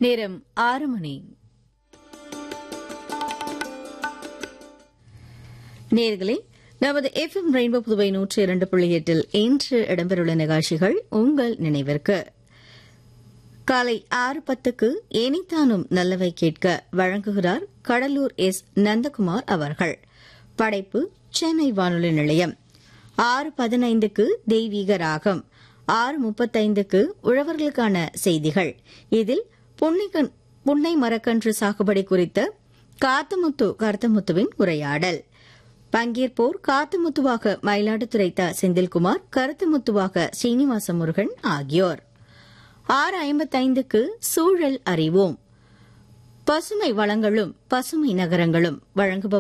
நேரம் ஆறு மணி நேர்களே நமது எஃப்எம் ரெயின்போ புதுவை நூற்றி இரண்டு புள்ளி எட்டில் இன்று இடம்பெறவுள்ள நிகழ்ச்சிகள் உங்கள் நினைவிற்கு காலை ஆறு பத்துக்கு ஏனித்தானும் நல்லவை கேட்க வழங்குகிறார் கடலூர் எஸ் நந்தகுமார் அவர்கள் படைப்பு சென்னை வானொலி நிலையம் ஆறு பதினைந்துக்கு தெய்வீக ராகம் ஆறு முப்பத்தைந்துக்கு உழவர்களுக்கான செய்திகள் இதில் புன்னைக்கண்- புன்னை மரக்கன்று சாகுபடி குறித்த காத்தமுத்து கருத்தமுத்துவின் உரையாடல் பங்கேற்போர் காத்தமுத்துவாக மயிலாடுதுறை த செந்தில்குமார் கருத்தமுத்துவாக சீனிவாச முருகன் ஆகியோர் ஆறு ஐம்பத்தைந்துக்கு சூழல் அறிவோம் பசுமை வளங்களும் பசுமை நகரங்களும் வழங்குபவர்